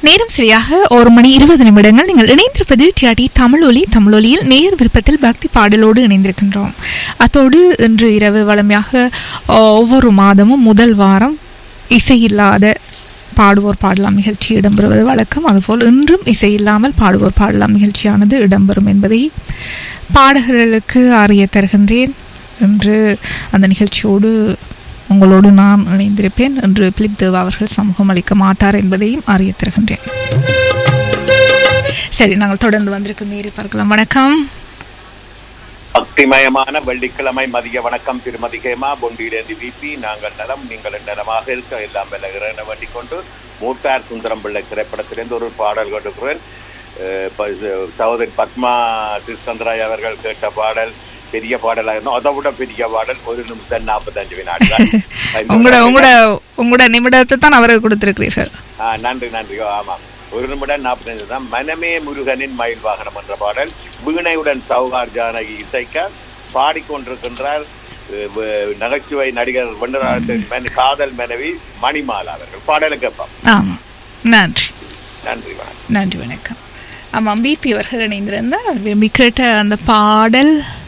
நேரம் சரியாக ஒரு மணி இருபது நிமிடங்கள் நீங்கள் இணைந்திருப்பது டிஆடி தமிழொலி தமிழொலியில் நேர் விருப்பத்தில் பக்தி பாடலோடு இணைந்திருக்கின்றோம் அத்தோடு இன்று இரவு வளமையாக அஹ், ஒவ்வொரு மாதமும் முதல் வாரம் இசையில்லாத பாடுவோர் பாடலாம் நிகழ்ச்சி இடம்பெறுவது வழக்கம் அதுபோல் இன்றும் இசையில்லாமல் பாடுவோர் பாடலாம் நிகழ்ச்சியானது இடம்பெறும் என்பதை பாடகர்களுக்கு அறிய தருகின்றேன் என்று அந்த நிகழ்ச்சியோடு உங்களோடு நான் இணைந்திருப்பேன் என்று பிலிப் தேவா அவர்கள் சமூகம் அளிக்க மாட்டார் என்பதையும் அறிய தருகின்றேன் சரி நாங்கள் தொடர்ந்து வந்திருக்கும் நேரி பார்க்கலாம் வணக்கம் பக்திமயமான வெள்ளிக்கிழமை மதிய வணக்கம் திருமதி ஹேமா பொண்டியிலிருந்து விபி நாங்கள் நலம் நீங்கள் நலமாக இருக்க எல்லாம் வெல்ல இறைவனை வேண்டிக் கொண்டு மூத்தார் சுந்தரம் பிள்ளை திரைப்படத்திலிருந்து ஒரு பாடல் கேட்டுக்கிறேன் அஹ் இப்ப இது சகோதரி பத்மா திருச்சந்திராய் அவர்கள் கேட்ட பாடல் பெரிய பாடலாக இருந்தோம் அதை விட பெரிய பாடல் ஒரு நிமிஷம் நாற்பத்தஞ்சு வினாடிகள் உங்களோட உங்களோட உங்களோட நிமிடத்தை தான் அவருக்கு கொடுத்திருக்கிறீர்கள் ஆ, நன்றி நன்றி ஓ, ஆமாம் ஒரு நிமிடம் நாற்பத்தஞ்சு தான் மனமே முருகனின் மயில் வாகனம் என்ற பாடல் வீணையுடன் சௌகார் ஜானகி இசைக்க பாடிக்கொண்டிருக்கின்றார் அஹ், வ- நகைச்சுவை நடிகர் வெண்டராஜன் மன- காதல் மனைவி மணிமாலா அவர்கள் பாடலை கேட்பாம் ஆமாம் நன்றி நன்றி வணக்கம் நன்றி வணக்கம் ஆமாம் பிபி அவர்கள் இணைந்திருந்தார் அவர் விரும்பி கேட்ட அந்த பாடல்